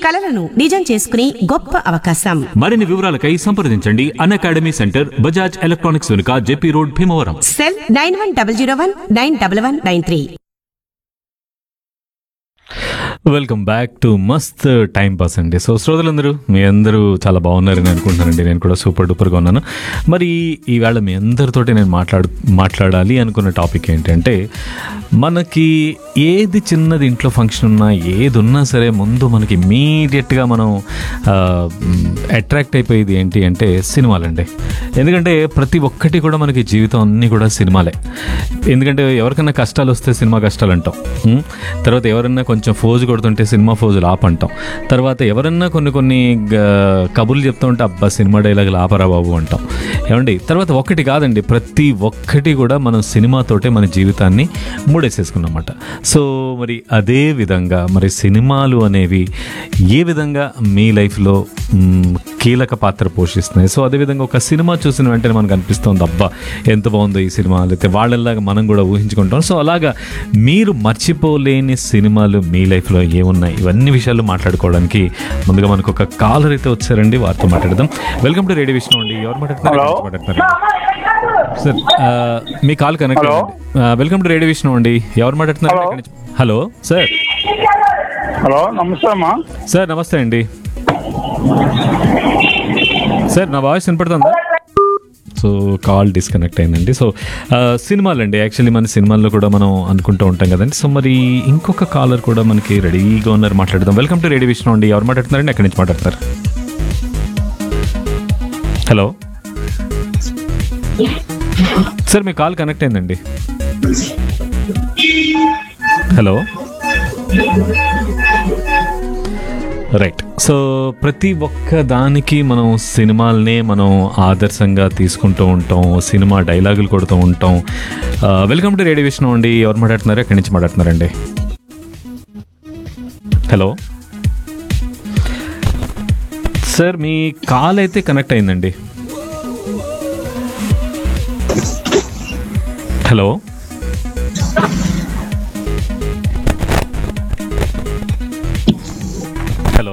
కలలను నిజం చేసుకునే గొప్ప అవకాశం మరిన్ని వివరాలకై సంప్రదించండి అన్ అకాడమీ సెంటర్ బజాజ్ ఎలక్ట్రానిక్స్ వెనుక JP road Bhimavaram cell nine one double zero one nine double one nine three welcome back to Mast time pass అండి సో శ్రోతలందరూ మీ అందరూ చాలా బాగున్నారని అనుకుంటున్నానండి నేను కూడా సూపర్ డూపర్గా ఉన్నాను మరి ఈవేళ మీ అందరితోటి నేను మాట్లాడు మాట్లాడాలి అనుకున్న టాపిక్ ఏంటంటే మనకి ఏది చిన్నది ఇంట్లో ఫంక్షన్ ఉన్నా ఏది ఉన్నా సరే ముందు మనకి ఇమీడియట్గా మనం అట్రాక్ట్ అయిపోయేది ఏంటి అంటే సినిమాలండి ఎందుకంటే ప్రతి ఒక్కటి కూడా మనకి జీవితం అన్నీ కూడా సినిమాలే ఎందుకంటే ఎవరికైనా కష్టాలు వస్తే సినిమా కష్టాలు అంటాం ఉం? తర్వాత ఎవరన్నా కొంచెం ఫోజు కొడుతుంటే సినిమా ఫోజులు ఆపంటాం తర్వాత ఎవరన్నా కొన్ని కొన్ని గ- కబుర్లు చెప్తూ ఉంటే అబ్బా సినిమా డైలాగులు ఆపరా బాబు అంటాం ఏమండి తర్వాత ఒక్కటి కాదండి ప్రతి ఒక్కటి కూడా మనం సినిమాతోటే మన జీవితాన్ని మూడేసేసుకున్నమాట సో మరి అదే విధంగా మరి సినిమాలు అనేవి ఏ విధంగా మీ లైఫ్లో మ్, కీలక పాత్ర పోషిస్తున్నాయి సో అదేవిధంగా ఒక సినిమా చూసిన వెంటనే మనకు అనిపిస్తుంది అబ్బా ఎంత బాగుందో ఈ సినిమా లేకపోతే వాళ్ళలాగా మనం కూడా ఊహించుకుంటాం సో అలాగా మీరు మర్చిపోలేని సినిమాలు మీ లైఫ్లో ఏమున్నాయి ఇవన్నీ విషయాలు మాట్లాడుకోవడానికి ముందుగా మనకు ఒక కాలర్ అయితే వచ్చారండి వారితో మాట్లాడదాం వెల్కమ్ టు రేడియో విష్ణు అండి ఎవరు మాట్లాడుతున్నారు Hello. ఎక్కడి నుంచి మాట్లాడుతున్నారు సార్ ఆ, మీ call connect Hello. Welcome to radio Vishnu అండి ఎవరు మాట్లాడుతున్నారు Hello. ఎక్కడి నుంచి? హలో సార్ హలో నమస్తే అమ్మా సార్ నమస్తే అండి సార్ నా వాయిస్ వినపడుతుందా సో కాల్ డిస్కనెక్ట్ అయిందండి సో ఆ, సినిమాలు అండి యాక్చువల్లీ మన సినిమాల్లో కూడా మనం అనుకుంటూ ఉంటాం కదండి సో మరి ఇంకొక కాలర్ కూడా మనకి రెడీగా ఉన్నారు మాట్లాడదాం వెల్కమ్ టు రేడియో విష్ణు అండి ఎవరు మాట్లాడుతున్నారండి ఎక్కడి నుంచి మాట్లాడుతున్నారు హలో సార్ మీ కాల్ కనెక్ట్ అయిందండి హలో రైట్ సో ప్రతి ఒక్క దానికి మనం సినిమాలనే మనం ఆదర్శంగా తీసుకుంటూ ఉంటాం సినిమా డైలాగులు కొడుతూ ఉంటాం వెల్కమ్ టు రేడియో విష్ణు అండి ఎవరు మాట్లాడుతున్నారు ఎక్కడి నుంచి మాట్లాడుతున్నారండి హలో సార్ మీ కాల్ అయితే కనెక్ట్ అయిందండి hello hello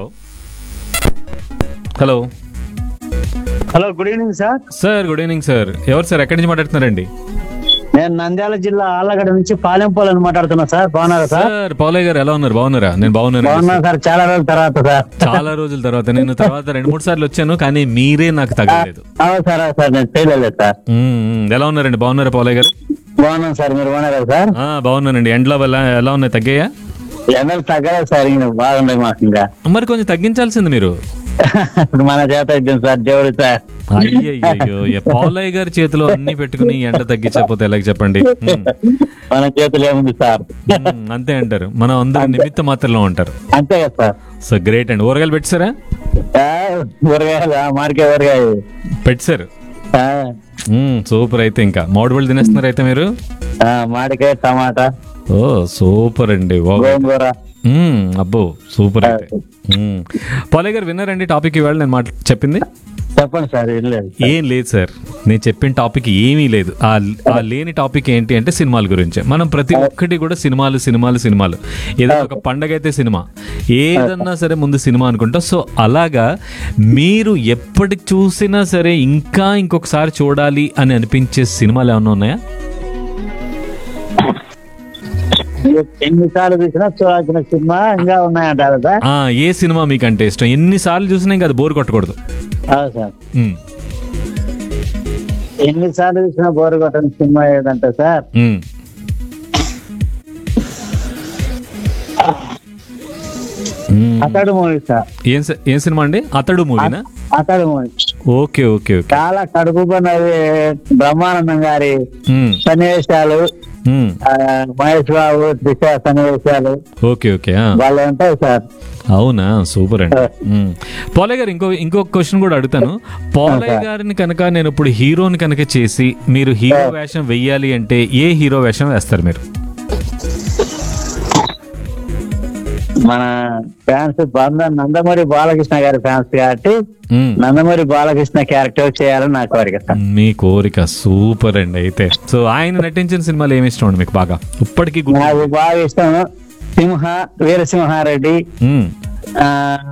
hello hello good evening sir sir good evening sir ఎవరు సార్ ఎక్కడి నుంచి మాట్లాడుతున్నారండి నేను నంద్యాల జిల్లా ఆళ్ళగడ్డ నుంచి పాలెంపోలని మాట్లాడుతున్నా సార్ బాగున్నారా సార్ సార్ పౌలయ్య గారు ఎలా ఉన్నారు బాగున్నారా నేను బాగున్నాను బాగున్నా సార్ చాలా రోజుల తర్వాత సార్ చాలా రోజుల తర్వాత నేను తర్వాత రెండు మూడు సార్లు వచ్చాను కానీ మీరే నాకు తగ్గలేదు అవును సార్ అవును సార్ నేను చేయలేదు సార్ మ్మ్, మ్మ్. ఎలా ఉన్నారండి బాగున్నారా పౌలయ్య గారు బాగున్నాను సార్ మీరు బాగున్నారా సార్ ఆ, బాగున్నానండి ఎండ్లో ఎలా ఎలా ఉన్నాయి తగ్గాయా ఎండలు తగ్గలేదు సార్ ఇంకా బాగున్నాయి మాకు ఇంకా మరి కొంచెం తగ్గించాల్సింది మీరు మన చేత ఇద్దాం సార్ దేవుడు సార్ అయ్యయ్యో పౌలయ్య గారి చేతిలో అన్ని పెట్టుకుని ఎండ తగ్గించకపోతే ఎలాగ చెప్పండి మ్మ్. మన చేతులు ఏముంది సార్ మ్మ్, అంతే అంటారు మనం అందరూ నిమిత్త మాత్రలో ఉంటారు అంతే కదా సార్ సో గ్రేట్ అండి ఊరగాయలు పెట్టారా ఆ, ఊరగాయలు ఆ, మామిడికాయ ఊరగాయ పెట్టారు ఆ, సూపర్ అయితే ఇంకా మామిడి పళ్ళు తినేస్తున్నారు అయితే మీరు ఆ, మామిడికాయ టమాటా ఓ సూపర్ అండి ఓ గోంగూర మ్మ్, అబ్బో సూపర్ అయితే మ్మ్. పాలయ్య గారు విన్నారండి టాపిక్ ఇవాళ నేను మాట చెప్పింది చెప్పండి సార్ ఏం లేదు ఏం లేదు సార్ నేను చెప్పిన టాపిక్ ఏమీ లేదు ఆ ఆ లేని టాపిక్ ఏంటి అంటే సినిమాల గురించే మనం ప్రతి ఒక్కటి కూడా సినిమాలు సినిమాలు సినిమాలు ఏదో ఒక పండగ అయితే సినిమా ఏదన్నా సరే ముందు సినిమా అనుకుంటాం సో అలాగా మీరు ఎప్పటికి చూసినా సరే ఇంకా ఇంకొకసారి చూడాలి అని అనిపించే సినిమాలు ఏమన్నా ఉన్నాయా ఎన్నిసార్లు చూసినా చూడాల్సిన సినిమా ఇంకా ఉన్నాయంటారు సార్ ఆ, ఏ సినిమా మీకు అంటే ఇష్టం ఎన్నిసార్లు చూసినా ఇంకా అది బోర్ కొట్టకూడదు అవును సార్ మ్మ్. ఎన్నిసార్లు చూసినా బోరు కొట్టని సినిమా ఏదంటే సార్ మ్మ్. మ్మ్. అతడు మూవీ సార్ ఏం స- ఏం సినిమా అండి అతడు మూవీనా అతడు మూవీ ఓకే ఓకే ఓకే చాలా కడుపు పన్నది బ్రహ్మానందం గారి మ్మ్. సన్నివేశాలు మ్మ్. ఆ, మహేష్ బాబు దిశ సన్నివేశాలు ఓకే ఓకే ఆ. వాళ్ళు ఉంటాయి సార్ అవునా సూపర్ అండి మ్మ్. పోలయ్య గారు ఇంకో ఇంకొక క్వశ్చన్ కూడా అడుగుతాను పోలయ్య గారిని కనుక నేను ఇప్పుడు హీరోని కనుక చేసి మీరు హీరో వేషం వెయ్యాలి అంటే ఏ హీరో వేషం వేస్తారు మీరు మన ఫ్యాన్స్ బంధం నందమూరి బాలకృష్ణ గారి ఫ్యాన్స్ కాబట్టి మ్మ్. నందమూరి బాలకృష్ణ క్యారెక్టర్ చేయాలని నా కోరిక సార్ మీ కోరిక సూపర్ అండి అయితే సో ఆయన నటించిన సినిమాలు ఏమి ఇష్టం అండి మీకు బాగా ఇప్పటికీ గుర్తు నాకు బాగా ఇష్టం సింహ వీరసింహారెడ్డి మ్మ్. ఆ